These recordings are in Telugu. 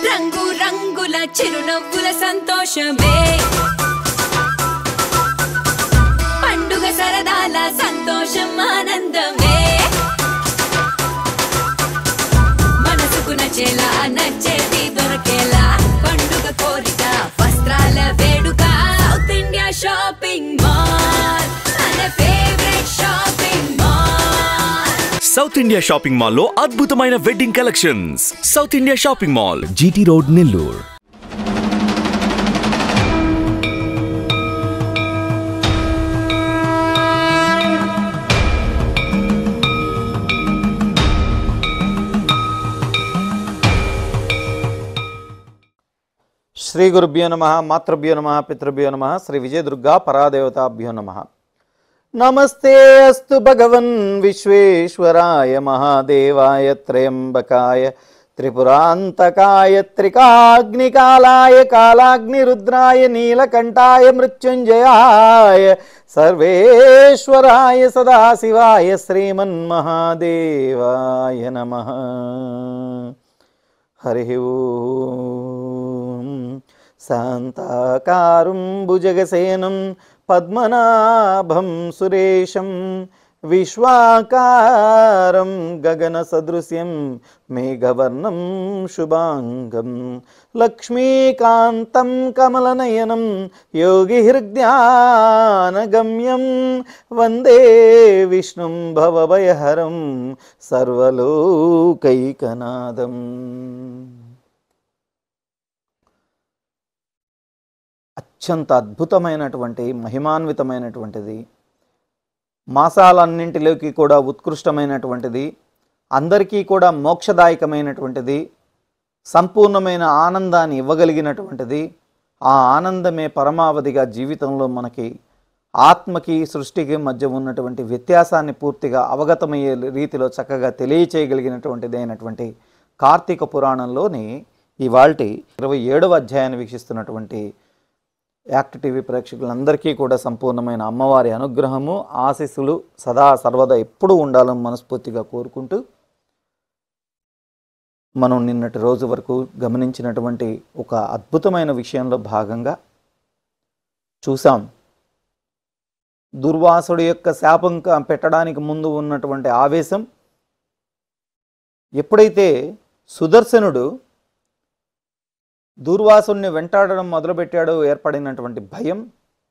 రంగు రంగుల చిరునవ్వుల సంతోషమే పండుగ సరదాల సంతోషం ఆనందమే మనసుకు నచ్చేలా నచ్చేది దొరకేలా పండుగ కోరిక వస్త్రాల వేడుక సౌత్ ఇండియా షాపింగ్ మాల్ మన favourite shopping mall south India shopping మాల్లో అద్భుతమైన wedding collections south India shopping mall GT road Nellore శ్రీ గురుభ్యో నమ మాతృభ్యో నమ పితృభ్యో నమ శ్రీ విజయదుర్గా పరాదేవతాభ్యో నమ నమస్తే అస్తు భగవన్ విశ్వేశ్వరాయ మహాదేవాయ త్రయంబకాయ త్రిపురాంతకాయ త్రికాగ్నికాలాయ కాలాగ్నిరుద్రాయ నీలకంఠాయ మృత్యుంజయాయ సర్వేశ్వరాయ సదాశివాయ శ్రీమన్మహాదేవాయ నమః హరి ఓం శాంతాకారం భుజగసేనం పద్మనాభం సురేశం విశ్వాకారం గగనసదృశ్యం మేఘవర్ణం శుభాంగం లక్ష్మీకాంతం కమలనయనం యోగిహృద్యానగమ్యం వందే విష్ణుం భవభయహరం సర్వలోకైకనాదం అత్యంత అద్భుతమైనటువంటి మహిమాన్వితమైనటువంటిది మాసాలన్నింటిలోకి కూడా ఉత్కృష్టమైనటువంటిది అందరికీ కూడా మోక్షదాయకమైనటువంటిది సంపూర్ణమైన ఆనందాన్ని ఇవ్వగలిగినటువంటిది ఆ ఆనందమే పరమావధిగా జీవితంలో మనకి ఆత్మకి సృష్టికి మధ్య ఉన్నటువంటి వ్యత్యాసాన్ని పూర్తిగా అవగతమయ్యే రీతిలో చక్కగా తెలియచేయగలిగినటువంటిది అయినటువంటి కార్తీక పురాణంలోని ఇవాల్టి ఇరవై ఏడవ అధ్యాయాన్ని వీక్షిస్తున్నటువంటి యాక్ట్ టీవీ ప్రేక్షకులందరికీ కూడా సంపూర్ణమైన అమ్మవారి అనుగ్రహము ఆశీస్సులు సదా సర్వదా ఎప్పుడూ ఉండాలని మనస్ఫూర్తిగా కోరుకుంటూ మనం నిన్నటి రోజు వరకు గమనించినటువంటి ఒక అద్భుతమైన విషయంలో భాగంగా చూసాం దుర్వాసుడి యొక్క శాపం క- పెట్టడానికి ముందు ఉన్నటువంటి ఆవేశం ఎప్పుడైతే సుదర్శనుడు దూర్వాసుని వెంటాడడం మొదలుపెట్టాడో ఏర్పడినటువంటి భయం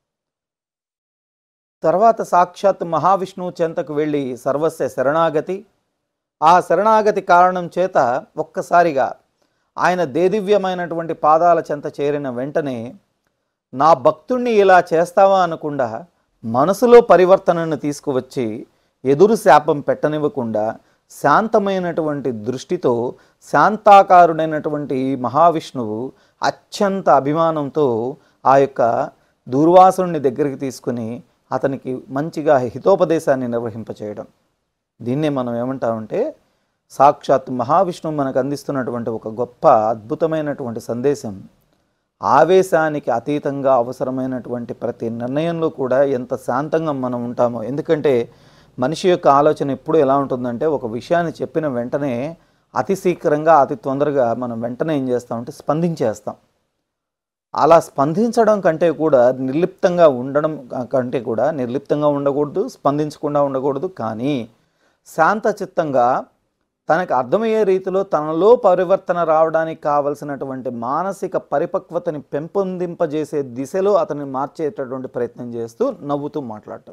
తర్వాత సాక్షాత్ మహావిష్ణువు చెంతకు వెళ్ళి సర్వస్వ శరణాగతి ఆ శరణాగతి కారణం చేత ఒక్కసారిగా ఆయన దేదివ్యమైనటువంటి పాదాల చెంత చేరిన వెంటనే నా భక్తుణ్ణి ఇలా చేస్తావా అనకుండా మనసులో పరివర్తనను తీసుకువచ్చి ఎదురు శాపం పెట్టనివ్వకుండా శాంతమైనటువంటి దృష్టితో శాంతాకారుడైనటువంటి మహావిష్ణువు అత్యంత అభిమానంతో ఆ యొక్క దూర్వాసుని దగ్గరికి తీసుకుని అతనికి మంచిగా హితోపదేశాన్ని నిర్వహింపచేయడం దీన్నే మనం ఏమంటామంటే సాక్షాత్ మహావిష్ణువు మనకు అందిస్తున్నటువంటి ఒక గొప్ప అద్భుతమైనటువంటి సందేశం ఆవేశానికి అతీతంగా అవసరమైనటువంటి ప్రతి నిర్ణయంలో కూడా ఎంత శాంతంగా మనం ఉంటామో ఎందుకంటే మనిషి యొక్క ఆలోచన ఎప్పుడు ఎలా ఉంటుందంటే ఒక విషయాన్ని చెప్పిన వెంటనే అతి శీఘ్రంగా అతి తొందరగా మనం వెంటనే ఏం చేస్తామంటే స్పందించేస్తాం అలా స్పందించడం కంటే కూడా నిర్లిప్తంగా ఉండడం కంటే కూడా నిర్లిప్తంగా ఉండకూడదు స్పందించకుండా ఉండకూడదు కానీ శాంత చిత్తంగా తనకు అర్థమయ్యే రీతిలో తనలో పరివర్తన రావడానికి కావలసినటువంటి మానసిక పరిపక్వతని పెంపొందింపజేసే దిశలో అతన్ని మార్చేటటువంటి ప్రయత్నం చేస్తూ నవ్వుతూ మాట్లాడటం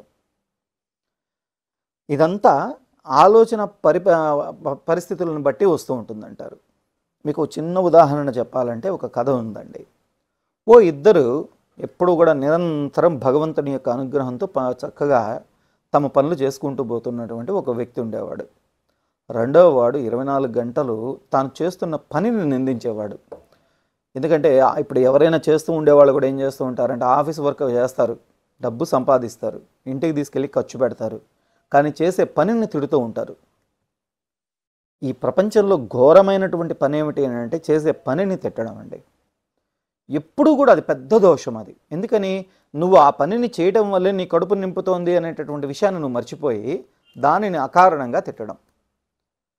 ఇదంతా ఆలోచన పరి పరిస్థితులను బట్టి వస్తూ ఉంటుందంటారు మీకు ఒక చిన్న ఉదాహరణ చెప్పాలంటే ఒక కథ ఉందండి ఓ ఇద్దరు ఎప్పుడు కూడా నిరంతరం భగవంతుని యొక్క అనుగ్రహంతో ప- చక్కగా తమ పనులు చేసుకుంటూ పోతున్నటువంటి ఒక వ్యక్తి ఉండేవాడు రెండవ వాడు ఇరవై నాలుగు గంటలు తాను చేస్తున్న పనిని నిందించేవాడు ఎందుకంటే ఆ- ఇప్పుడు ఎవరైనా చేస్తూ ఉండేవాళ్ళు కూడా ఏం చేస్తూ ఉంటారంటే ఆఫీస్ వర్క్ చేస్తారు డబ్బు సంపాదిస్తారు ఇంటికి తీసుకెళ్ళి ఖర్చు పెడతారు కానీ చేసే పనిని తిడుతూ ఉంటారు ఈ ప్రపంచంలో ఘోరమైనటువంటి పని ఏమిటి అని అంటే చేసే పనిని తిట్టడం అండి ఎప్పుడూ కూడా అది పెద్ద దోషం అది ఎందుకని నువ్వు ఆ పనిని చేయడం వల్లే నీ కడుపు నింపుతోంది అనేటటువంటి విషయాన్ని నువ్వు మర్చిపోయి దానిని అకారణంగా తిట్టడం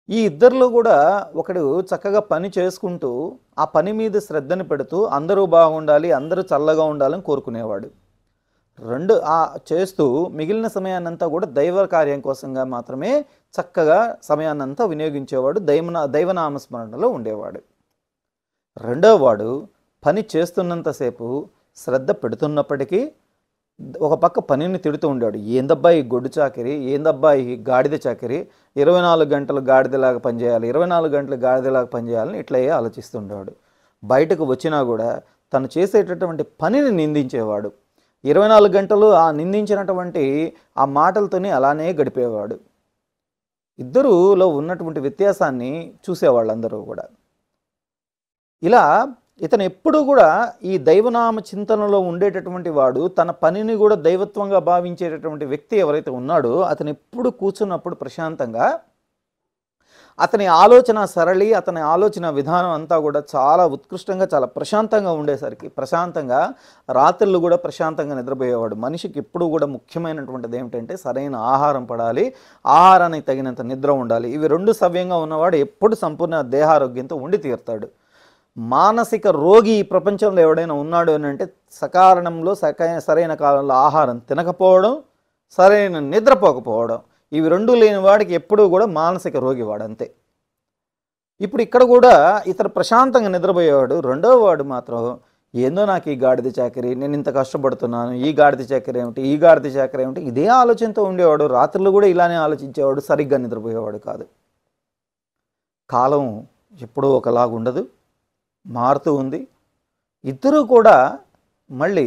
ఈ ఇద్దరిలో కూడా ఒకడు చక్కగా పని చేసుకుంటూ ఆ పని మీద శ్రద్ధని పెడుతూ అందరూ బాగుండాలి అందరూ చల్లగా ఉండాలని కోరుకునేవాడు రెండు ఆ చేస్తూ మిగిలిన సమయాన్నంతా కూడా దైవ కార్యం కోసంగా మాత్రమే చక్కగా సమయాన్నంతా వినియోగించేవాడు దైవన దైవనామస్మరణలో ఉండేవాడు రెండవ వాడు పని చేస్తున్నంతసేపు శ్రద్ధ పెడుతున్నప్పటికీ ఒక పక్క పనిని తిడుతూ ఉండాడు ఏందబ్బా ఈ గొడ్డు చాకిరి ఏందబ్బా ఈ గాడిద చాకిరి ఇరవై నాలుగు గంటలు గాడిదలాగా పనిచేయాలి ఇరవై నాలుగు గంటలు గాడిదలాగా పనిచేయాలని ఇట్లా ఆలోచిస్తుండేవాడు బయటకు వచ్చినా కూడా తను చేసేటటువంటి పనిని నిందించేవాడు ఇరవై నాలుగు గంటలు ఆ నిందించినటువంటి ఆ మాటలతోనే అలానే గడిపేవాడు ఇద్దరులో ఉన్నటువంటి వ్యత్యాసాన్ని చూసేవాళ్ళు అందరూ కూడా ఇలా ఇతను ఎప్పుడూ కూడా ఈ దైవనామ చింతనలో ఉండేటటువంటి వాడు తన పనిని కూడా దైవత్వంగా భావించేటటువంటి వ్యక్తి ఎవరైతే ఉన్నాడో అతను ఎప్పుడు కూర్చున్నప్పుడు ప్రశాంతంగా అతని ఆలోచన సరళి అతని ఆలోచన విధానం అంతా కూడా చాలా ఉత్కృష్టంగా చాలా ప్రశాంతంగా ఉండేసరికి ప్రశాంతంగా రాత్రులు కూడా ప్రశాంతంగా నిద్రపోయేవాడు మనిషికి ఎప్పుడు కూడా ముఖ్యమైనటువంటిది ఏమిటంటే సరైన ఆహారం పడాలి ఆహారానికి తగినంత నిద్ర ఉండాలి ఇవి రెండు సవ్యంగా ఉన్నవాడు ఎప్పుడు సంపూర్ణ దేహారోగ్యంతో ఉండి తీరుతాడు మానసిక రోగి ఈ ప్రపంచంలో ఎవడైనా ఉన్నాడు అని అంటే సకారణంలో సకైన సరైన కాలంలో ఆహారం తినకపోవడం సరైన నిద్రపోకపోవడం ఇవి రెండు లేని వాడికి ఎప్పుడూ కూడా మానసిక రోగి వాడు అంతే ఇప్పుడు ఇక్కడ కూడా ఇతను ప్రశాంతంగా నిద్రపోయేవాడు రెండవ వాడు మాత్రం ఏందో నాకు ఈ గాడిద చాకరీ నేను ఇంత కష్టపడుతున్నాను ఈ గాడిద చాకరీ ఏమిటి ఈ గాడిద చాకరీ ఏమిటి ఇదే ఆలోచనతో ఉండేవాడు రాత్రులు కూడా ఇలానే ఆలోచించేవాడు సరిగ్గా నిద్రపోయేవాడు కాదు కాలం ఎప్పుడూ ఒకలాగా ఉండదు మారుతూ ఉంది ఇద్దరూ కూడా మళ్ళీ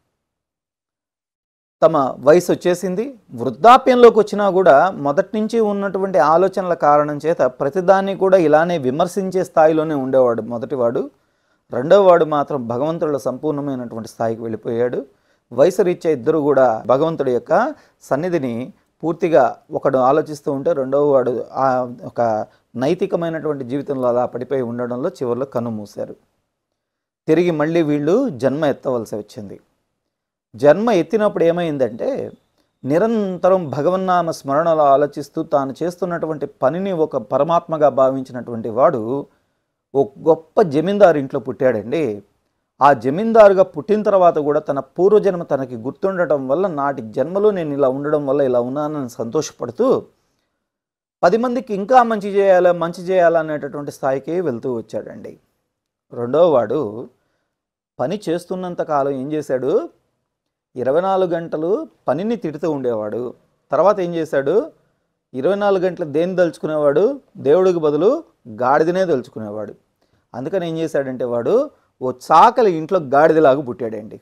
తమ వయసు వచ్చేసింది వృద్ధాప్యంలోకి వచ్చినా కూడా మొదటి నుంచి ఉన్నటువంటి ఆలోచనల కారణం చేత ప్రతిదాన్ని కూడా ఇలానే విమర్శించే స్థాయిలోనే ఉండేవాడు మొదటివాడు రెండవ వాడు మాత్రం భగవంతుడిలో సంపూర్ణమైనటువంటి స్థాయికి వెళ్ళిపోయాడు వయసు రీత్యా ఇద్దరు కూడా భగవంతుడి యొక్క సన్నిధిని పూర్తిగా ఒకడు ఆలోచిస్తూ ఉంటే రెండవ వాడు ఆ ఒక నైతికమైనటువంటి జీవితంలో అలా పడిపోయి ఉండడంలో చివరిలో కన్ను మూశారు తిరిగి మళ్ళీ వీళ్ళు జన్మ ఎత్తవలసి వచ్చింది జన్మ ఎత్తినప్పుడు ఏమైందంటే నిరంతరం భగవన్నామ స్మరణలో ఆలోచిస్తూ తాను చేస్తున్నటువంటి పనిని ఒక పరమాత్మగా భావించినటువంటి వాడు ఒక గొప్ప జమీందారు ఇంట్లో పుట్టాడండి ఆ జమీందారుగా పుట్టిన తర్వాత కూడా తన పూర్వజన్మ తనకి గుర్తుండటం వల్ల నాటి జన్మలో నేను ఇలా ఉండడం వల్ల ఇలా ఉన్నానని సంతోషపడుతూ పది మందికి ఇంకా మంచి చేయాలా మంచి చేయాలనేటటువంటి స్థాయికి వెళ్తూ వచ్చాడండి రెండో వాడు పని చేస్తున్నంత కాలం ఏం చేశాడు ఇరవై నాలుగు గంటలు పనిని తిడుతూ ఉండేవాడు తర్వాత ఏం చేశాడు ఇరవై నాలుగు గంటలు దేన్ని దలుచుకునేవాడు దేవుడికి బదులు గాడిదనే దలుచుకునేవాడు అందుకని ఏం చేశాడంటే వాడు ఓ చాకలి ఇంట్లో గాడిదలాగా పుట్టాడండి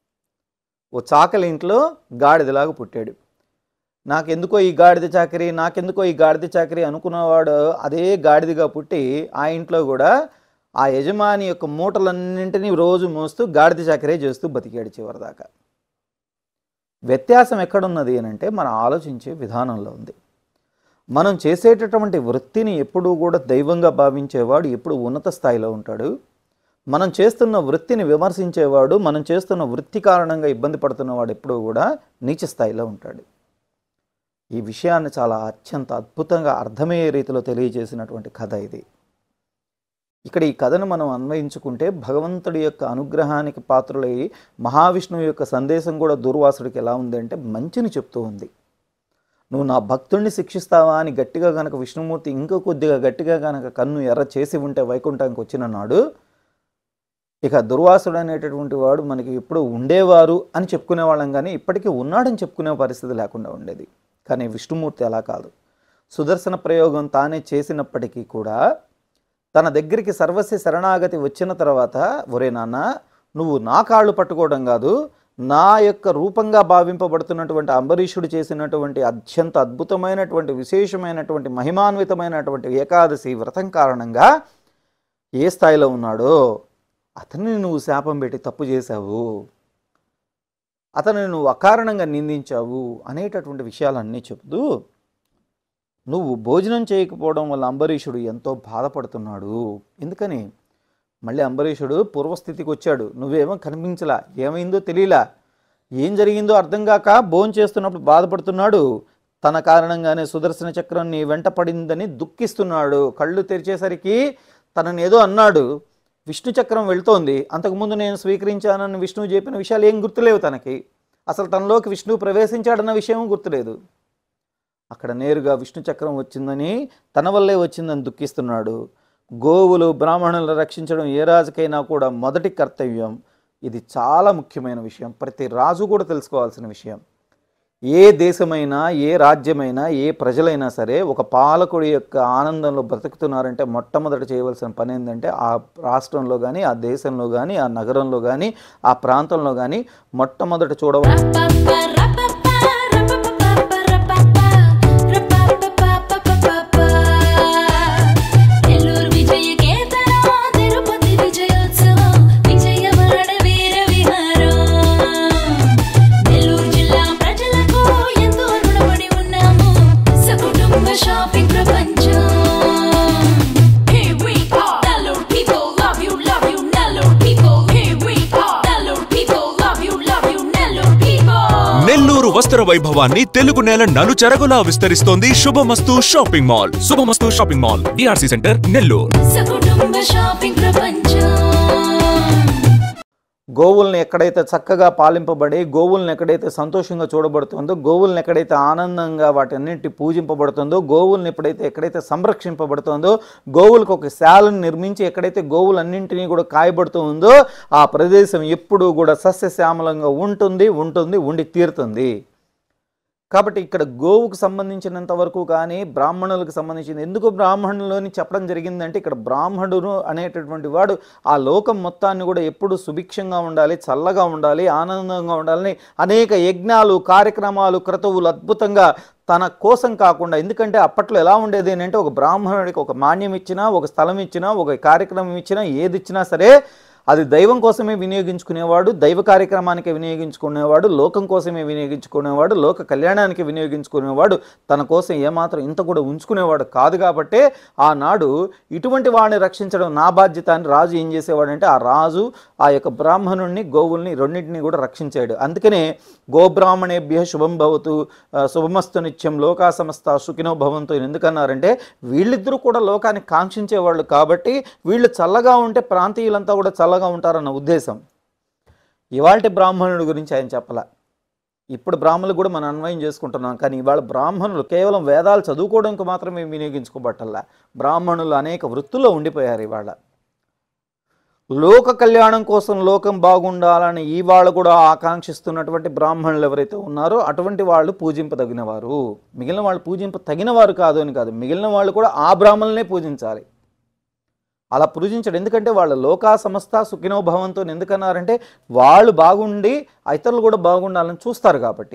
ఓ చాకలి ఇంట్లో గాడిదలాగా పుట్టాడు నాకెందుకో ఈ గాడిద చాకరీ నాకెందుకో ఈ గాడిద చాకరీ అనుకున్నవాడు అదే గాడిదగా పుట్టి ఆ ఇంట్లో కూడా ఆ యజమాని యొక్క మూటలన్నింటినీ రోజు మోస్తూ గాడిద చాకరీ చేస్తూ బతికాడు చివరిదాకా వ్యత్యాసం ఎక్కడున్నది అని అంటే మనం ఆలోచించే విధానంలో ఉంది మనం చేసేటటువంటి వృత్తిని ఎప్పుడూ కూడా దైవంగా భావించేవాడు ఎప్పుడు ఉన్నత స్థాయిలో ఉంటాడు మనం చేస్తున్న వృత్తిని విమర్శించేవాడు మనం చేస్తున్న వృత్తి కారణంగా ఇబ్బంది పడుతున్నవాడు ఎప్పుడూ కూడా నీచ స్థాయిలో ఉంటాడు ఈ విషయాన్ని చాలా అత్యంత అద్భుతంగా అర్థమయ్యే రీతిలో తెలియజేసినటువంటి కథ ఇది ఇక్కడ ఈ కథను మనం అన్వయించుకుంటే భగవంతుడి యొక్క అనుగ్రహానికి పాత్రులై మహావిష్ణువు యొక్క సందేశం కూడా దూర్వాసుడికి ఎలా ఉంది అంటే మంచిని చెప్తూ ఉంది నువ్వు నా భక్తుడిని శిక్షిస్తావా అని గట్టిగా గనక విష్ణుమూర్తి ఇంకో కొద్దిగా గట్టిగా గనక కన్ను ఎర్ర చేసి ఉంటే వైకుంఠానికి వచ్చిన నాడు ఇక దుర్వాసుడు అనేటటువంటి వాడు మనకి ఎప్పుడు ఉండేవారు అని చెప్పుకునేవాళ్ళం కానీ ఇప్పటికీ ఉన్నాడని చెప్పుకునే పరిస్థితి లేకుండా ఉండేది కానీ విష్ణుమూర్తి అలా కాదు సుదర్శన ప్రయోగం తానే చేసినప్పటికీ కూడా తన దగ్గరికి సర్వస్వ శరణాగతి వచ్చిన తర్వాత ఒరే నాన్న నువ్వు నా కాళ్ళు పట్టుకోవడం కాదు నా యొక్క రూపంగా భావింపబడుతున్నటువంటి అంబరీషుడు చేసినటువంటి అత్యంత అద్భుతమైనటువంటి విశేషమైనటువంటి మహిమాన్వితమైనటువంటి ఏకాదశి వ్రతం కారణంగా ఏ స్థాయిలో ఉన్నాడో అతన్ని నువ్వు శాపం పెట్టి తప్పు చేశావు అతనిని నువ్వు అకారణంగా నిందించావు అనేటటువంటి విషయాలన్నీ చెప్తూ నువ్వు భోజనం చేయకపోవడం వల్ల అంబరీషుడు ఎంతో బాధపడుతున్నాడు ఎందుకని మళ్ళీ అంబరీషుడు పూర్వస్థితికి వచ్చాడు నువ్వేమో కనిపించలా ఏమైందో తెలియలా ఏం జరిగిందో అర్థం కాక భోజనం చేస్తున్నప్పుడు బాధపడుతున్నాడు తన కారణంగానే సుదర్శన చక్రం నీ వెంట పడిందని దుఃఖిస్తున్నాడు కళ్ళు తెరిచేసరికి తనని ఏదో అన్నాడు విష్ణు చక్రం వెళ్తోంది అంతకుముందు నేను స్వీకరించానని విష్ణువు చెప్పిన విషయాలు ఏం గుర్తులేవు తనకి అసలు తనలోకి విష్ణువు ప్రవేశించాడన్న విషయం గుర్తులేదు అక్కడ నేరుగా విష్ణు చక్రం వచ్చిందని తన వల్లే వచ్చిందని దుఃఖిస్తున్నాడు గోవులు బ్రాహ్మణులను రక్షించడం ఏ రాజుకైనా కూడా మొదటి కర్తవ్యం ఇది చాలా ముఖ్యమైన విషయం ప్రతి రాజు కూడా తెలుసుకోవాల్సిన విషయం ఏ దేశమైనా ఏ రాజ్యమైనా ఏ ప్రజలైనా సరే ఒక పాలకుడి యొక్క ఆనందంలో బ్రతుకుతున్నారంటే మొట్టమొదట చేయవలసిన పని ఏంటంటే ఆ రాష్ట్రంలో కానీ ఆ దేశంలో కానీ ఆ నగరంలో కానీ ఆ ప్రాంతంలో కానీ మొట్టమొదట చూడవ నెల్లూరు విజయ కేతనం తిరుపతి విజయోత్సవం విజయవాడ వీర విహారం నెల్లూరు జిల్లా ప్రజలకు ఎంతో రుణపడి ఉన్నాము సకుటుంబ షాపింగ్ ప్రపంచం Here we are, Nellore people love you, love you, Nellore people. Here we are, Nellore people love you, love you, Nellore people. Nellore వస్త్ర వైభవాన్ని తెలుగు నేల నలుచెరగులా విస్తరిస్తోంది శుభమస్తు షాపింగ్ మాల్ శుభమస్తు shopping mall DRC centre Nellore సకుటుంబ షాపింగ్ ప్రపంచం గోవుల్ని ఎక్కడైతే చక్కగా పాలింపబడి గోవుల్ని ఎక్కడైతే సంతోషంగా చూడబడుతుందో గోవుల్ని ఎక్కడైతే ఆనందంగా వాటన్నింటి పూజింపబడుతుందో గోవుల్ని ఎప్పుడైతే ఎక్కడైతే సంరక్షింపబడుతుందో గోవులకు ఒక శాలను నిర్మించి ఎక్కడైతే గోవులన్నింటినీ కూడా కాయబడుతూ ఉందో ఆ ప్రదేశం ఎప్పుడూ కూడా సస్యశ్యామలంగా ఉంటుంది ఉంటుంది ఉండి తీరుతుంది కాబట్టి ఇక్కడ గోవుకు సంబంధించినంత వరకు కానీ బ్రాహ్మణులకు సంబంధించింది ఎందుకు బ్రాహ్మణులని చెప్పడం జరిగిందంటే ఇక్కడ బ్రాహ్మణుడు అనేటటువంటి వాడు ఆ లోకం మొత్తాన్ని కూడా ఎప్పుడు సుభిక్షంగా ఉండాలి చల్లగా ఉండాలి ఆనందంగా ఉండాలని అనేక యజ్ఞాలు కార్యక్రమాలు క్రతువులు అద్భుతంగా తన కోసం కాకుండా ఎందుకంటే అప్పట్లో ఎలా ఉండేది అని అంటే ఒక బ్రాహ్మణుడికి ఒక మాన్యం ఇచ్చినా ఒక స్థలం ఇచ్చినా ఒక కార్యక్రమం ఇచ్చినా ఏది ఇచ్చినా సరే అది దైవం కోసమే వినియోగించుకునేవాడు దైవ కార్యక్రమానికి వినియోగించుకునేవాడు లోకం కోసమే వినియోగించుకునేవాడు లోక కళ్యాణానికి వినియోగించుకునేవాడు తన కోసం ఏమాత్రం ఇంత కూడా ఉంచుకునేవాడు కాదు కాబట్టే ఆనాడు ఇటువంటి వాడిని రక్షించడం నా బాధ్యత అని రాజు ఏం చేసేవాడంటే ఆ రాజు ఆ యొక్క బ్రాహ్మణుణ్ణి గోవుల్ని రెండింటిని కూడా రక్షించాడు అందుకనే గోబ్రాహ్మణేభ్య శుభం భవతు ఆ, శుభమస్తు నిత్యం లోకా సమస్త సుఖినో భవంతు అని ఎందుకన్నారంటే వీళ్ళిద్దరూ కూడా లోకాన్ని కాంక్షించేవాళ్ళు కాబట్టి వీళ్ళు చల్లగా ఉంటే ప్రాంతీయులంతా కూడా చల్లగా ఉంటారన్న ఉద్దేశం ఇవాళ బ్రాహ్మణుడి గురించి ఆయన చెప్పాల ఇప్పుడు బ్రాహ్మణులు కూడా మనం అన్వయం చేసుకుంటున్నాం కానీ ఇవాళ బ్రాహ్మణులు కేవలం వేదాలు చదువుకోవడానికి మాత్రమే వినియోగించుకోబట్టల్లా బ్రాహ్మణులు అనేక వృత్తుల్లో ఉండిపోయారు ఇవాళ లోక కళ్యాణం కోసం లోకం బాగుండాలని ఇవాళ కూడా ఆకాంక్షిస్తున్నటువంటి బ్రాహ్మణులు ఎవరైతే ఉన్నారో అటువంటి వాళ్ళు పూజింపదగిన వారు మిగిలిన వాళ్ళు పూజింప తగిన వారు కాదు అని కాదు మిగిలిన వాళ్ళు కూడా ఆ బ్రాహ్మణులనే పూజించాలి అలా పూజించడు ఎందుకంటే వాళ్ళ లోకా సంస్థ సుఖినో భవంతో ఎందుకన్నారంటే వాళ్ళు బాగుండి ఇతరులు కూడా బాగుండాలని చూస్తారు కాబట్టి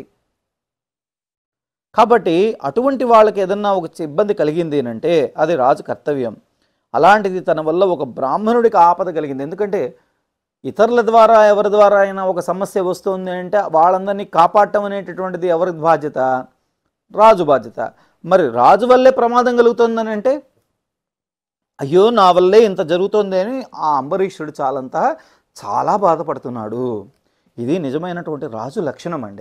కాబట్టి అటువంటి వాళ్ళకి ఏదన్నా ఒక చి- ఇబ్బంది కలిగింది అంటే అది రాజు కర్తవ్యం అలాంటిది తన వల్ల ఒక బ్రాహ్మణుడికి ఆపద కలిగింది ఎందుకంటే ఇతరుల ద్వారా ఎవరి ద్వారా అయినా ఒక సమస్య వస్తుంది అంటే వాళ్ళందరినీ కాపాడటం అనేటటువంటిది ఎవరి బాధ్యత రాజు బాధ్యత మరి రాజు వల్లే ప్రమాదం కలుగుతుందని అంటే అయ్యో నా వల్లే ఇంత జరుగుతోంది అని ఆ అంబరీషుడు చాలంతా చాలా బాధపడుతున్నాడు ఇది నిజమైనటువంటి రాజు లక్షణం అండి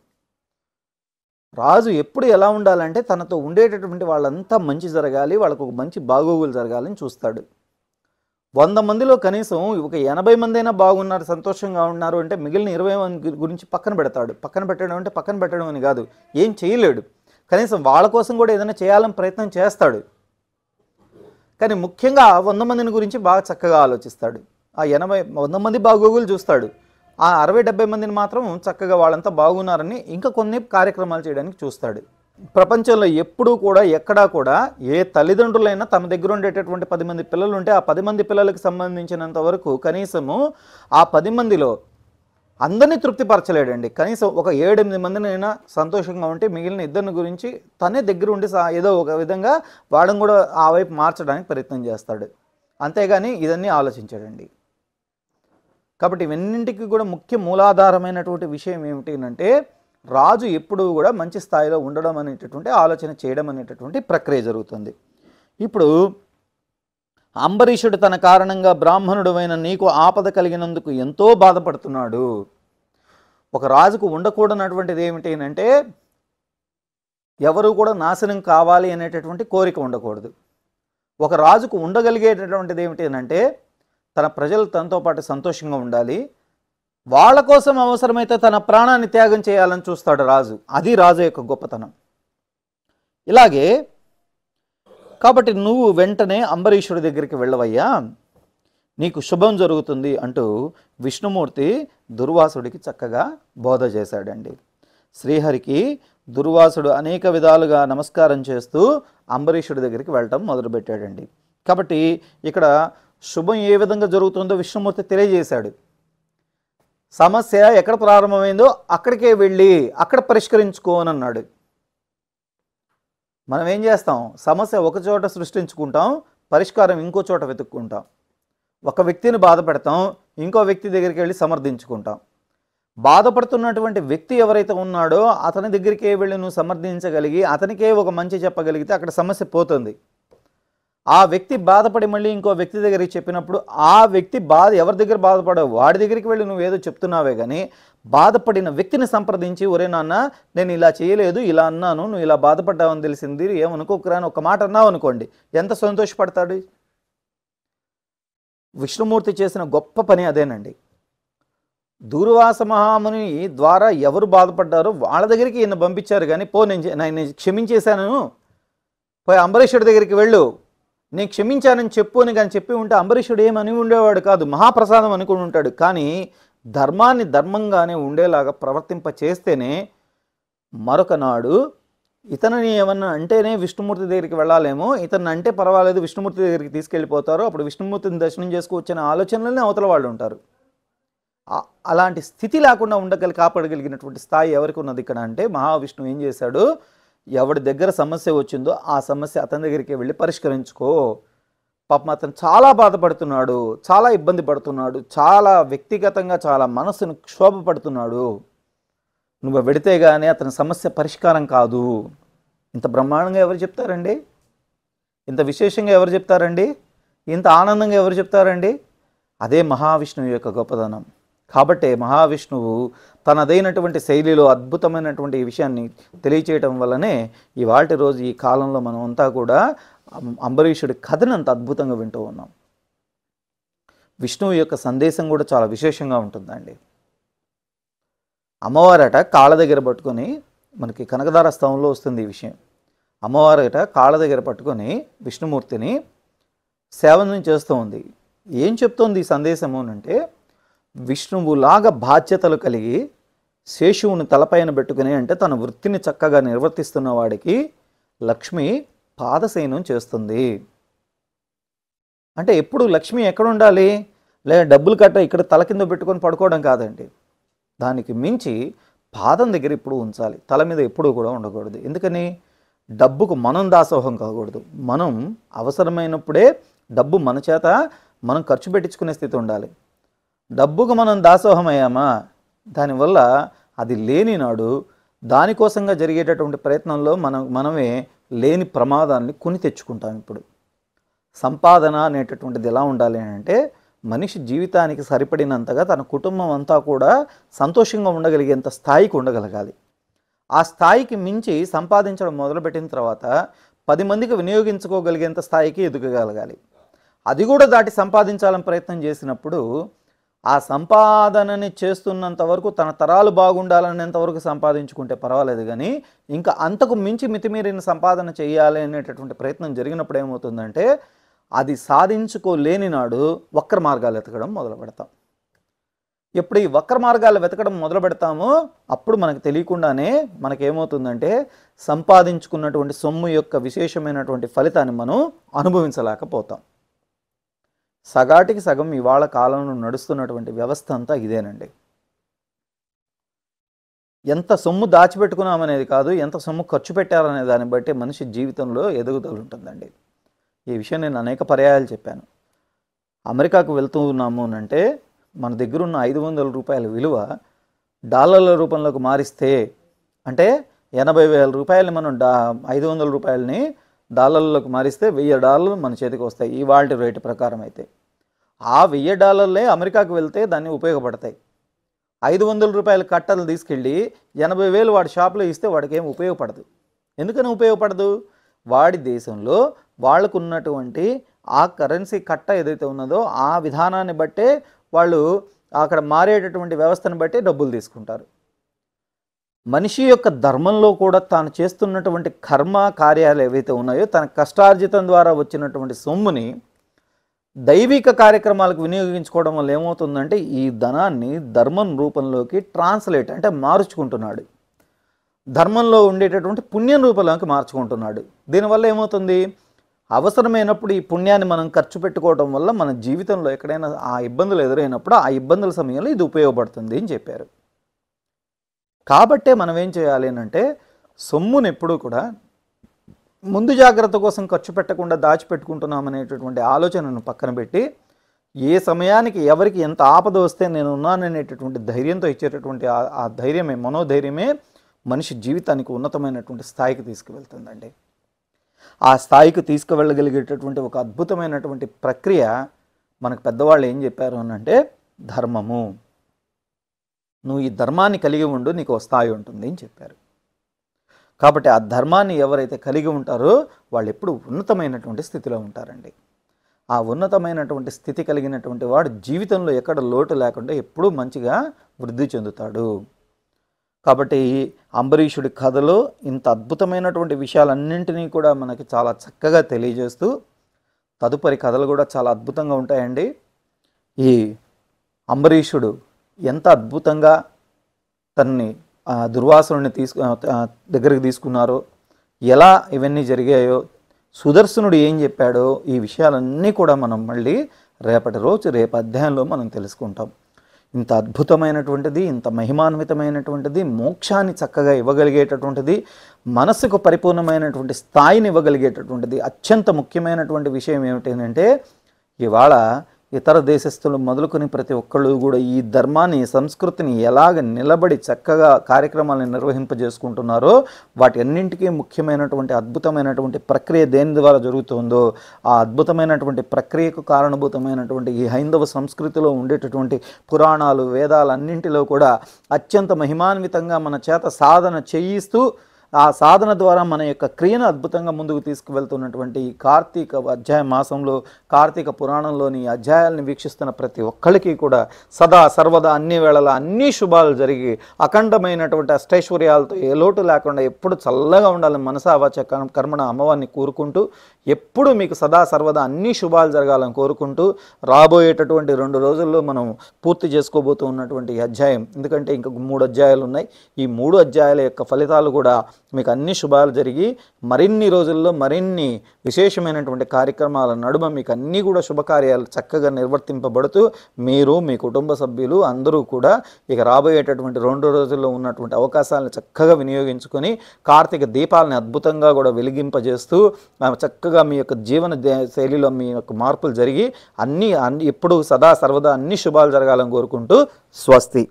రాజు ఎప్పుడు ఎలా ఉండాలంటే తనతో ఉండేటటువంటి వాళ్ళంతా మంచి జరగాలి వాళ్ళకు ఒక మంచి బాగోగులు జరగాలని చూస్తాడు వంద మందిలో కనీసం ఒక ఎనభై మంది అయినా బాగున్నారు సంతోషంగా ఉన్నారు అంటే మిగిలిన ఇరవై మంది గు- గురించి పక్కన పెడతాడు పక్కన పెట్టడం అంటే పక్కన పెట్టడం అని కాదు ఏం చేయలేడు కనీసం వాళ్ళ కోసం కూడా ఏదైనా చేయాలని ప్రయత్నం చేస్తాడు కానీ ముఖ్యంగా ఆ వంద మందిని గురించి బాగా చక్కగా ఆలోచిస్తాడు ఆ ఎనభై వంద మంది బాగోగులు చూస్తాడు ఆ అరవై డెబ్బై మందిని మాత్రం చక్కగా వాళ్ళంతా బాగున్నారని ఇంకా కొన్ని కార్యక్రమాలు చేయడానికి చూస్తాడు ప్రపంచంలో ఎప్పుడూ కూడా ఎక్కడా కూడా ఏ తల్లిదండ్రులైనా తమ దగ్గర ఉండేటటువంటి పది మంది పిల్లలు ఉంటే ఆ పది మంది పిల్లలకు సంబంధించినంత వరకు కనీసము ఆ పది మందిలో అందరినీ తృప్తిపరచలేడండి కనీసం ఒక ఏడెనిమిది మందినైనా సంతోషంగా ఉంటే మిగిలిన ఇద్దరిని గురించి తనే దగ్గర ఉండి సా- ఏదో ఒక విధంగా వాడని కూడా ఆ వైపు మార్చడానికి ప్రయత్నం చేస్తాడు అంతేగాని ఇదన్నీ ఆలోచించాడండి కాబట్టి ఇవన్నింటికి కూడా ముఖ్య మూలాధారమైనటువంటి విషయం ఏమిటి అంటే రాజు ఎప్పుడూ కూడా మంచి స్థాయిలో ఉండడం అనేటటువంటి ఆలోచన చేయడం అనేటటువంటి ప్రక్రియ జరుగుతుంది ఇప్పుడు అంబరీషుడు తన కారణంగా బ్రాహ్మణుడమైన నీకు ఆపద కలిగినందుకు ఎంతో బాధపడుతున్నాడు ఒక రాజుకు ఉండకూడనటువంటిది ఏమిటి అంటే ఎవరు కూడా నాశనం కావాలి అనేటటువంటి కోరిక ఉండకూడదు ఒక రాజుకు ఉండగలిగేటటువంటిది ఏమిటి అంటే తన ప్రజలు తనతో పాటు సంతోషంగా ఉండాలి వాళ్ళ కోసం అవసరమైతే తన ప్రాణాన్ని త్యాగం చేయాలని చూస్తాడు రాజు అది రాజు యొక్క గొప్పతనం ఇలాగే కాబట్టి నువ్వు వెంటనే అంబరీషుడి దగ్గరికి వెళ్ళవయ్యా నీకు శుభం జరుగుతుంది అంటూ విష్ణుమూర్తి దుర్వాసుడికి చక్కగా బోధ చేశాడండి శ్రీహరికి దుర్వాసుడు అనేక విధాలుగా నమస్కారం చేస్తూ అంబరీషుడి దగ్గరికి వెళ్ళటం మొదలుపెట్టాడండి కాబట్టి ఇక్కడ శుభం ఏ విధంగా జరుగుతుందో విష్ణుమూర్తి తెలియజేశాడు సమస్య ఎక్కడ ప్రారంభమైందో అక్కడికే వెళ్ళి అక్కడ పరిష్కరించుకో అని అన్నాడు మనం ఏం చేస్తాం సమస్య ఒక చోట సృష్టించుకుంటాం పరిష్కారం ఇంకో చోట వెతుక్కుంటాం ఒక వ్యక్తిని బాధ పెడతాం ఇంకో వ్యక్తి దగ్గరికి వెళ్ళి సమర్థించుకుంటాం బాధపడుతున్నటువంటి వ్యక్తి ఎవరైతే ఉన్నాడో అతని దగ్గరికే వెళ్ళి నువ్వు సమర్థించగలిగి అతనికే ఒక మంచి చెప్పగలిగితే అక్కడ సమస్య పోతుంది ఆ వ్యక్తి బాధపడి మళ్ళీ ఇంకో వ్యక్తి దగ్గరికి చెప్పినప్పుడు ఆ వ్యక్తి బాధ ఎవరి దగ్గర బాధపడవు వాడి దగ్గరికి వెళ్ళి నువ్వు ఏదో చెప్తున్నావే కానీ బాధపడిన వ్యక్తిని సంప్రదించి ఒరే నాన్న నేను ఇలా చేయలేదు ఇలా అన్నాను నువ్వు ఇలా బాధపడ్డావని తెలిసింది ఏమనుకోకురా అని ఒక మాట అన్నావు అనుకోండి ఎంత సంతోషపడతాడు విష్ణుమూర్తి చేసిన గొప్ప పని అదేనండి దూర్వాస మహాముని ద్వారా ఎవరు బాధపడ్డారో వాళ్ళ దగ్గరికి ఈయన పంపించారు కానీ పో నేను చే- నేను క్షమించేశాను పోయి అంబరీషుడి దగ్గరికి వెళ్ళు నేను క్షమించానని చెప్పు అని కానీ చెప్పి ఉంటే అంబరీషుడు ఏమని ఉండేవాడు కాదు మహాప్రసాదం అనుకుని ఉంటాడు కానీ ధర్మాన్ని ధర్మంగానే ఉండేలాగా ప్రవర్తింప చేస్తేనే మరొక నాడు ఇతనిని ఏమన్నా అంటేనే విష్ణుమూర్తి దగ్గరికి వెళ్ళాలేమో ఇతన్ని అంటే పర్వాలేదు విష్ణుమూర్తి దగ్గరికి తీసుకెళ్ళిపోతారు అప్పుడు విష్ణుమూర్తిని దర్శనం చేసుకోవచ్చనే ఆలోచనలనే అవతల వాళ్ళు ఉంటారు ఆ- అలాంటి స్థితి లేకుండా ఉండగలి కాపాడగలిగినటువంటి స్థాయి ఎవరికి ఉన్నది ఇక్కడ అంటే మహావిష్ణువు ఏం చేశాడు ఎవడి దగ్గర సమస్య వచ్చిందో ఆ సమస్య అతని దగ్గరికి వెళ్ళి పరిష్కరించుకో పాపం అతను చాలా బాధపడుతున్నాడు చాలా ఇబ్బంది పడుతున్నాడు చాలా వ్యక్తిగతంగా చాలా మనసును క్షోభపడుతున్నాడు నువ్వు వెడితే కానీ అతని సమస్య పరిష్కారం కాదు ఇంత బ్రహ్మాండంగా ఎవరు చెప్తారండి ఇంత విశేషంగా ఎవరు చెప్తారండి ఇంత ఆనందంగా ఎవరు చెప్తారండి అదే మహావిష్ణువు యొక్క గొప్పదనం కాబట్టే మహావిష్ణువు తనదైనటువంటి శైలిలో అద్భుతమైనటువంటి ఈ విషయాన్ని తెలియచేయటం వల్లనే ఇవాటి రోజు ఈ కాలంలో మనం అంతా కూడా అం- అంబరీషుడి కథను అంత అద్భుతంగా వింటూ ఉన్నాం విష్ణువు యొక్క సందేశం కూడా చాలా విశేషంగా ఉంటుందండి అమ్మవారట కాళ్ళ దగ్గర పట్టుకొని మనకి కనకదార స్థవంలో వస్తుంది ఈ విషయం అమ్మవారట కాళ్ళ దగ్గర పట్టుకొని విష్ణుమూర్తిని సేవను చేస్తూ ఉంది ఏం చెప్తోంది ఈ సందేశము అని అంటే విష్ణువులాగా బాధ్యతలు కలిగి శేషువుని తలపైన పెట్టుకుని అంటే తన వృత్తిని చక్కగా నిర్వర్తిస్తున్న వాడికి లక్ష్మి పాదశయనం చేస్తుంది అంటే ఎప్పుడు లక్ష్మి ఎక్కడ ఉండాలి లేదా డబ్బులు కట్ట ఇక్కడ తల కింద పెట్టుకొని పడుకోవడం కాదండి దానికి మించి పాదం దగ్గర ఇప్పుడు ఉంచాలి తల మీద ఎప్పుడూ కూడా ఉండకూడదు ఎందుకని డబ్బుకు మనం దాసోహం కాకూడదు మనం అవసరమైనప్పుడే డబ్బు మన చేత మనం ఖర్చు పెట్టించుకునే స్థితి ఉండాలి డబ్బుకు మనం దాసోహం అయ్యామా దానివల్ల అది లేని నాడు దానికోసంగా జరిగేటటువంటి ప్రయత్నంలో మనం మనమే లేని ప్రమాదాన్ని కొని తెచ్చుకుంటాం ఇప్పుడు సంపాదన అనేటటువంటిది ఎలా ఉండాలి అని అంటే మనిషి జీవితానికి సరిపడినంతగా తన కుటుంబం అంతా కూడా సంతోషంగా ఉండగలిగేంత స్థాయికి ఉండగలగాలి ఆ స్థాయికి మించి సంపాదించడం మొదలుపెట్టిన తర్వాత పది మందికి వినియోగించుకోగలిగేంత స్థాయికి ఎదగగలగాలి అది కూడా దాటి సంపాదించాలని ప్రయత్నం చేసినప్పుడు ఆ సంపాదనని చేస్తున్నంత వరకు తన తరాలు బాగుండాలనేంత వరకు సంపాదించుకుంటే పర్వాలేదు కానీ ఇంకా అంతకు మించి మితిమీరిన సంపాదన చేయాలి అనేటటువంటి ప్రయత్నం జరిగినప్పుడు ఏమవుతుందంటే అది సాధించుకోలేని నాడు వక్ర మార్గాలు ఎతకడం మొదలు పెడతాం ఎప్పుడు ఈ వక్ర మార్గాలు వెతకడం మొదలు పెడతామో అప్పుడు మనకు తెలియకుండానే మనకేమవుతుందంటే సంపాదించుకున్నటువంటి సొమ్ము యొక్క విశేషమైనటువంటి ఫలితాన్ని మనం అనుభవించలేకపోతాం సగాటికి సగం ఇవాళ కాలంలో నడుస్తున్నటువంటి వ్యవస్థ అంతా ఇదేనండి ఎంత సొమ్ము దాచిపెట్టుకున్నామనేది కాదు ఎంత సొమ్ము ఖర్చు పెట్టారనే దాన్ని బట్టి మనిషి జీవితంలో ఎదుగుదల ఉంటుందండి ఈ విషయం నేను అనేక పర్యాయాలు చెప్పాను అమెరికాకు వెళ్తూ ఉన్నాము అని అంటే మన దగ్గర ఉన్న ఐదు వందల రూపాయల విలువ డాలర్ల రూపంలోకి మారిస్తే అంటే ఎనభై వేల రూపాయలు మనం డా ఐదు వందల రూపాయలని డాలర్లకు మారిస్తే వెయ్యి డాలర్లు మన చేతికి వస్తాయి ఇవాళ రేటు ప్రకారం అయితే ఆ వెయ్యి డాలర్లే అమెరికాకు వెళ్తే దాన్ని ఉపయోగపడతాయి ఐదు వందల రూపాయల కట్టలు తీసుకెళ్ళి ఎనభై వేలు వాడి షాప్లో ఇస్తే వాడికి ఏం ఉపయోగపడదు ఎందుకని ఉపయోగపడదు వాడి దేశంలో వాళ్ళకు ఉన్నటువంటి ఆ కరెన్సీ కట్ట ఏదైతే ఉన్నదో ఆ విధానాన్ని బట్టే వాళ్ళు అక్కడ మారేటటువంటి వ్యవస్థను బట్టి డబ్బులు తీసుకుంటారు మనిషి యొక్క ధర్మంలో కూడా తాను చేస్తున్నటువంటి కర్మ కార్యాలు ఏవైతే ఉన్నాయో తన కష్టార్జితం ద్వారా వచ్చినటువంటి సొమ్ముని దైవిక కార్యక్రమాలకు వినియోగించుకోవడం వల్ల ఏమవుతుందంటే ఈ ధనాన్ని ధర్మం రూపంలోకి ట్రాన్స్లేట్ అంటే మార్చుకుంటున్నాడు ధర్మంలో ఉండేటటువంటి పుణ్యం రూపంలోకి మార్చుకుంటున్నాడు దీనివల్ల ఏమవుతుంది అవసరమైనప్పుడు ఈ పుణ్యాన్ని మనం ఖర్చు పెట్టుకోవడం వల్ల మన జీవితంలో ఎక్కడైనా ఆ ఇబ్బందులు ఎదురైనప్పుడు ఆ ఇబ్బందుల సమయంలో ఇది ఉపయోగపడుతుంది అని చెప్పారు కాబట్టే మనం ఏం చేయాలి అంటే సొమ్మును ఎప్పుడూ కూడా ముందు జాగ్రత్త కోసం ఖర్చు పెట్టకుండా దాచిపెట్టుకుంటున్నాం అనేటటువంటి ఆలోచనను పక్కన పెట్టి ఏ సమయానికి ఎవరికి ఎంత ఆపద వస్తే నేను ఉన్నాననేటటువంటి ధైర్యంతో ఇచ్చేటటువంటి ఆ- ఆ ధైర్యమే మనోధైర్యమే మనిషి జీవితానికి ఉన్నతమైనటువంటి స్థాయికి తీసుకువెళ్తుందండి ఆ స్థాయికి తీసుకువెళ్ళగలిగేటటువంటి ఒక అద్భుతమైనటువంటి ప్రక్రియ మనకు పెద్దవాళ్ళు ఏం చెప్పారు అని అంటే ధర్మము నువ్వు ఈ ధర్మాన్ని కలిగి ఉండు నీకు ఓ స్థాయి ఉంటుంది అని చెప్పారు కాబట్టి ఆ ధర్మాన్ని ఎవరైతే కలిగి ఉంటారో వాళ్ళు ఎప్పుడు ఉన్నతమైనటువంటి స్థితిలో ఉంటారండి ఆ ఉన్నతమైనటువంటి స్థితి కలిగినటువంటి వాడు జీవితంలో ఎక్కడ లోటు లేకుండా ఎప్పుడూ మంచిగా వృద్ధి చెందుతాడు కాబట్టి అంబరీషుడి కథలో ఇంత అద్భుతమైనటువంటి విషయాలన్నింటినీ కూడా మనకి చాలా చక్కగా తెలియజేస్తూ తదుపరి కథలు కూడా చాలా అద్భుతంగా ఉంటాయండి ఈ అంబరీషుడు ఎంత అద్భుతంగా తనని ఆ, దుర్వాసుని తీసుకు ఆ, దగ్గరికి తీసుకున్నారో ఎలా ఇవన్నీ జరిగాయో సుదర్శనుడు ఏం చెప్పాడో ఈ విషయాలన్నీ కూడా మనం మళ్ళీ రేపటి రోజు రేపు అధ్యాయంలో మనం తెలుసుకుంటాం ఇంత అద్భుతమైనటువంటిది ఇంత మహిమాన్వితమైనటువంటిది మోక్షాన్ని చక్కగా ఇవ్వగలిగేటటువంటిది మనసుకు పరిపూర్ణమైనటువంటి స్థాయిని ఇవ్వగలిగేటటువంటిది అత్యంత ముఖ్యమైనటువంటి విషయం ఏమిటంటే ఇవాళ ఇతర దేశస్తులు మొదలుకొని ప్రతి ఒక్కళ్ళు కూడా ఈ ధర్మాన్ని ఈ సంస్కృతిని ఎలాగ నిలబడి చక్కగా కార్యక్రమాలను నిర్వహింపజేసుకుంటున్నారో వాటి అన్నింటికీ ముఖ్యమైనటువంటి అద్భుతమైనటువంటి ప్రక్రియ దేని ద్వారా జరుగుతుందో ఆ అద్భుతమైనటువంటి ప్రక్రియకు కారణభూతమైనటువంటి ఈ హైందవ సంస్కృతిలో ఉండేటటువంటి పురాణాలు వేదాలన్నింటిలో కూడా అత్యంత మహిమాన్వితంగా మన చేత సాధన చేయిస్తూ ఆ సాధన ద్వారా మన యొక్క క్రియను అద్భుతంగా ముందుకు తీసుకువెళ్తున్నటువంటి ఈ కార్తీక అధ్యాయ మాసంలో కార్తీక పురాణంలోని ఈ అధ్యాయాలను వీక్షిస్తున్న ప్రతి ఒక్కరికి కూడా సదా సర్వదా అన్ని వేళలా అన్ని శుభాలు జరిగి అఖండమైనటువంటి అష్టైశ్వర్యాలతో ఏ లోటు లేకుండా ఎప్పుడు చల్లగా ఉండాలని మనసావాచ కర్మ- కర్మణ అమ్మవారిని కోరుకుంటూ ఎప్పుడు మీకు సదా సర్వదా అన్ని శుభాలు జరగాలని కోరుకుంటూ రాబోయేటటువంటి రెండు రోజుల్లో మనం పూర్తి చేసుకోబోతూ ఉన్నటువంటి ఈ అధ్యాయం ఎందుకంటే ఇంకా మూడు అధ్యాయాలు ఉన్నాయి ఈ మూడు అధ్యాయాల యొక్క ఫలితాలు కూడా మీకు అన్ని శుభాలు జరిగి మరిన్ని రోజుల్లో మరిన్ని విశేషమైనటువంటి కార్యక్రమాల నడుమ మీకు అన్నీ కూడా శుభకార్యాలు చక్కగా నిర్వర్తింపబడుతూ మీరు మీ కుటుంబ సభ్యులు అందరూ కూడా ఇక రాబోయేటటువంటి రెండు రోజుల్లో ఉన్నటువంటి అవకాశాలను చక్కగా వినియోగించుకొని కార్తీక దీపాలని అద్భుతంగా కూడా వెలిగింపజేస్తూ ఆ, చక్కగా మీ యొక్క జీవన దే- శైలిలో మీ యొక్క మార్పులు జరిగి అన్ని అన్ని ఎప్పుడు సదా సర్వదా అన్ని శుభాలు జరగాలని కోరుకుంటూ స్వస్తి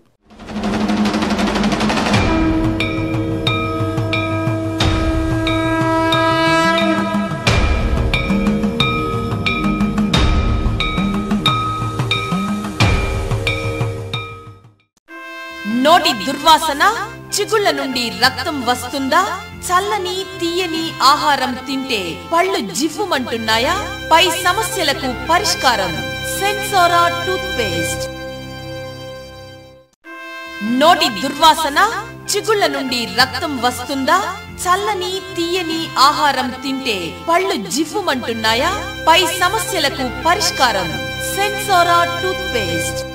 నోటి దుర్వాసన చిగుళ్ళ నుండి రక్తం వస్తుందా చల్లని తీయని ఆహారం తింటే పళ్ళు జివ్వుమంటున్నాయా పై సమస్యలకు పరిష్కారం సెన్సోరా టూత్ పేస్ట్ నోటి దుర్వాసన చిగుళ్ళ నుండి రక్తం వస్తుందా చల్లని తీయని ఆహారం తింటే పళ్ళు జివ్వుమంటున్నాయా పై సమస్యలకు పరిష్కారం సెన్సోరా టూత్ పేస్ట్